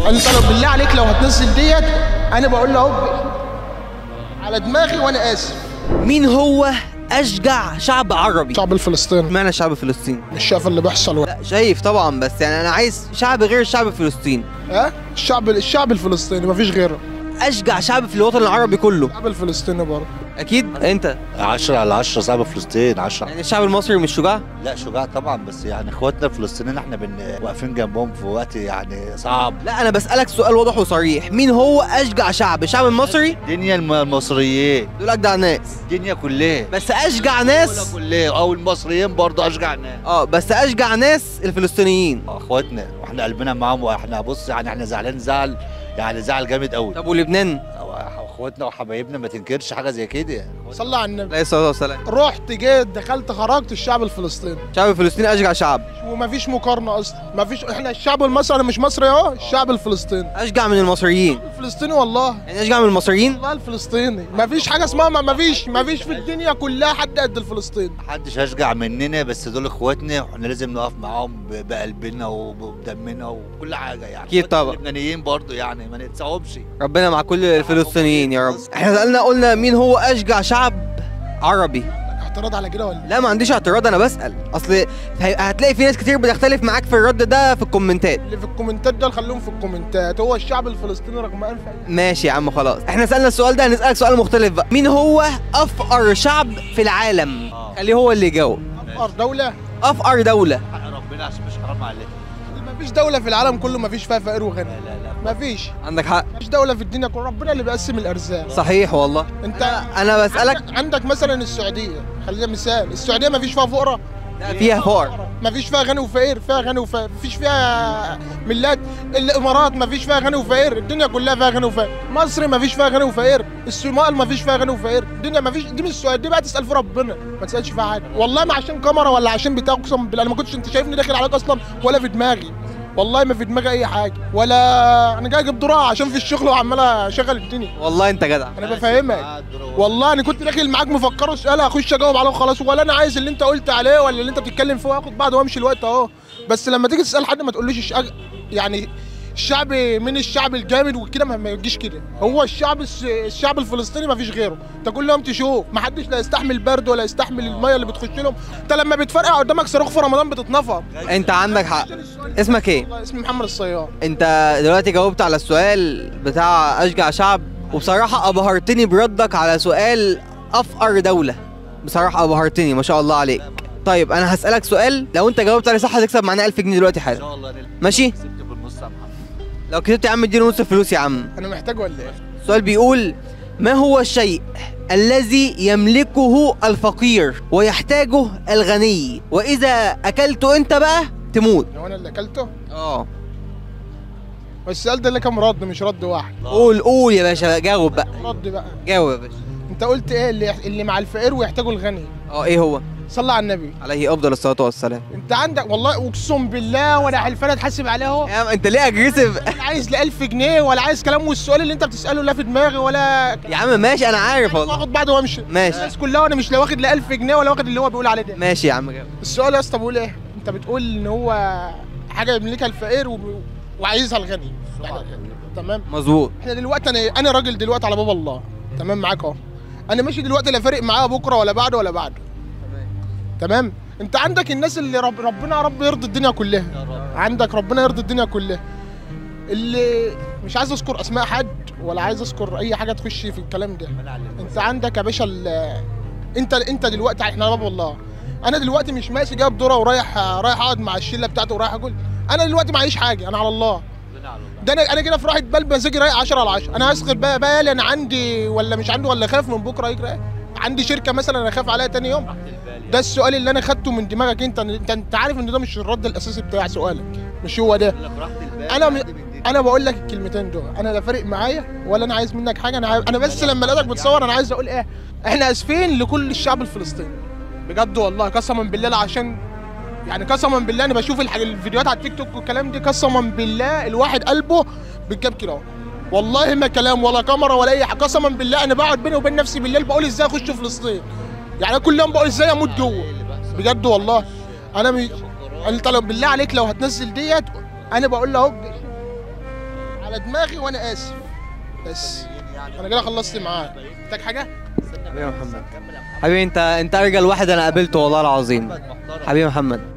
انت لو بالله عليك لو هتنزل ديت انا بقول له اهو على دماغي وانا اسف مين هو اشجع شعب عربي الشعب الفلسطيني اشمعنى الشعب الفلسطيني مش شايف اللي بيحصل ولا لا شايف طبعا بس يعني انا عايز شعب غير الشعب الفلسطيني ها الشعب الشعب الفلسطيني مفيش غيره اشجع شعب في الوطن العربي كله الشعب الفلسطيني برضه اكيد انت 10 على 10 صعبة فلسطين 10 يعني الشعب المصري مش شجاع لا شجاع طبعا بس يعني اخواتنا الفلسطينيين احنا بن واقفين جنبهم في وقت يعني صعب لا انا بسالك سؤال واضح وصريح مين هو اشجع شعب الشعب المصري الدنيا الم- المصريين دول اجدع ناس الدنيا كلها بس اشجع ناس كلها او المصريين برضه اشجع ناس اه بس اشجع ناس الفلسطينيين اخواتنا واحنا قلبنا معاهم واحنا بص يعني احنا زعلان زعل يعني زعل جامد قوي طب ولبنان اخواتنا وحبايبنا ما تنكرش حاجه زي كده صلى على النبي عليه الصلاه والسلام رحت جيت دخلت خرجت الشعب الفلسطيني الشعب الفلسطيني اشجع شعب ومفيش مقارنه اصلا مفيش احنا الشعب المصري انا مش مصري اهو الشعب الفلسطيني اشجع من المصريين الفلسطيني والله يعني اشجع من المصريين والله الفلسطيني مفيش حاجه اسمها ما مفيش مفيش في الدنيا كلها حد قد الفلسطيني محدش اشجع مننا بس دول اخواتنا واحنا لازم نقف معاهم ب- بقلبنا وبدمنا وكل حاجه يعني أكيد طبعا. اللبنانيين برضه يعني ما نتساومش ربنا مع كل الفلسطينيين يا رب احنا سالنا قلنا مين هو اشجع شعب عربي اعتراض على كده ولا لا ما عنديش اعتراض انا بسال اصل هي- هتلاقي في ناس كتير بتختلف معاك في الرد ده في الكومنتات اللي في الكومنتات ده خليهم في الكومنتات هو الشعب الفلسطيني رغم انف ماشي يا عم خلاص احنا سالنا السؤال ده هنسالك سؤال مختلف بقى مين هو افقر شعب في العالم آه. خليه هو اللي يجاوب افقر دوله افقر دوله حق ربنا عشان مش حرام عليك مفيش دوله في العالم كله مفيش فيها فقير وغني لا لا لا مفيش عندك حق مفيش دوله في الدنيا كلها ربنا اللي بيقسم الارزاق صحيح والله انت انا بسالك عندك, عندك مثلا السعوديه خلينا مثال السعوديه مفيش فيها فقراء لا، فيها فقر مفيش فيها غني وفقير فيها غني وفقير مفيش فيها ملات الامارات مفيش فيها غني وفقير الدنيا كلها فيها غني وفقير مصر مفيش فيها غني وفقير الصومال مفيش فيها غني وفقير الدنيا مفيش دي مش السؤال دي بقى تسال في ربنا ما تسالش فيها حاجه والله ما عشان كاميرا ولا عشان بتاع اقسم بالله انا ما كنتش انت شايفني داخل عليك اصلا ولا في دماغي والله ما في دماغي اي حاجه ولا انا جاي اجيب دراع عشان في الشغل وعمال اشغل الدنيا والله انت جدع انا بفهمك والله انا كنت داخل معاك مفكره سؤال اخش اجاوب عليه وخلاص ولا انا عايز اللي انت قلت عليه ولا اللي انت بتتكلم فيه واخد بعض وامشي الوقت اهو بس لما تيجي تسال حد ما تقوليش الش- يعني الشعب من الشعب الجامد وكده ما ما يجيش كده هو الشعب الس- الشعب الفلسطيني ما فيش غيره انت كل يوم تشوف ما حدش لا يستحمل برد ولا يستحمل الميه اللي بتخش لهم انت لما بتفرقع قدامك صاروخ في رمضان بتتنفض انت عندك حق اسمك ايه والله اسمي محمد الصياد انت دلوقتي جاوبت على السؤال بتاع اشجع شعب وبصراحه ابهرتني بردك على سؤال افقر دوله بصراحه ابهرتني ما شاء الله عليك طيب انا هسالك سؤال لو انت جاوبت عليه صح هتكسب معانا 1000 جنيه دلوقتي ان حالا شاء الله نل- ماشي كسبت في النص يا محمد لو كسبت يا عم اديله نص الفلوس يا عم انا محتاج ولا ايه السؤال بيقول ما هو الشيء الذي يملكه الفقير ويحتاجه الغني واذا اكلته انت بقى تموت هو انا اللي اكلته اه والسؤال ده اللي كام رد مش رد واحد قول قول يا باشا جاوب بقى رد بقى جاوب يا باشا انت قلت ايه اللي اللي مع الفقير ويحتاجه الغني اه ايه هو صلى على النبي عليه افضل الصلاه والسلام انت عندك والله اقسم بالله وانا حلفان اتحاسب عليه اهو يا عم انت ليه اجريسيف ولا عايز ل 1000 جنيه ولا عايز كلام والسؤال اللي انت بتساله لا في دماغي ولا يا عم ماشي انا عارف والله واخد بعض وامشي ماشي. الناس كلها وانا مش لا واخد لا 1000 جنيه ولا واخد اللي هو بيقول عليه ده ماشي يا عم جاوب السؤال يا اسطى بيقول ايه انت بتقول ان هو حاجه يملكها الفقير و... وعايزها الغني يعني تمام مظبوط احنا دلوقتي انا انا راجل دلوقتي على باب الله تمام معاك اهو انا ماشي دلوقتي لا فارق معايا بكره ولا بعده ولا بعده تمام انت عندك الناس اللي رب ربنا يا رب يرضي الدنيا كلها عندك ربنا يرضي الدنيا كلها اللي مش عايز اذكر اسماء حد ولا عايز اذكر اي حاجه تخش في الكلام ده انت عندك يا باشا ال- انت انت دلوقتي احنا على باب الله انا دلوقتي مش ماشي جايب دوره ورايح رايح اقعد مع الشله بتاعته ورايح اكل انا دلوقتي معيش حاجه انا على الله ده انا انا كده في راحه بال مزاجي رايق 10 على 10 انا هسخر بقى بالي انا عندي ولا مش عندي ولا خايف من بكره يجري إيه؟ عندي شركه مثلا انا خايف عليها تاني يوم ده السؤال اللي انا خدته من دماغك انت انت, انت عارف ان ده مش الرد الاساسي بتاع سؤالك مش هو ده انا م... انا بقول لك الكلمتين دول انا لا فارق معايا ولا انا عايز منك حاجه انا عايز... انا بس لما لقيتك بتصور انا عايز اقول ايه احنا اسفين لكل الشعب الفلسطيني بجد والله قسما بالله عشان يعني قسما بالله انا بشوف الح... الفيديوهات على التيك توك والكلام دي قسما بالله الواحد قلبه بيتجاب كده اهو. والله ما كلام ولا كاميرا ولا اي حاجه قسما بالله انا بقعد بيني وبين نفسي بالليل بقول ازاي اخش فلسطين يعني أنا كل يوم بقول ازاي اموت جوه بجد والله انا مي... انت لو بالله عليك لو هتنزل ديت انا بقول له اهو على دماغي وانا اسف بس انا كده خلصت معاه محتاج حاجه حبيبي يا محمد حبيبي انت انت ارجل واحد انا قابلته والله العظيم حبيبي محمد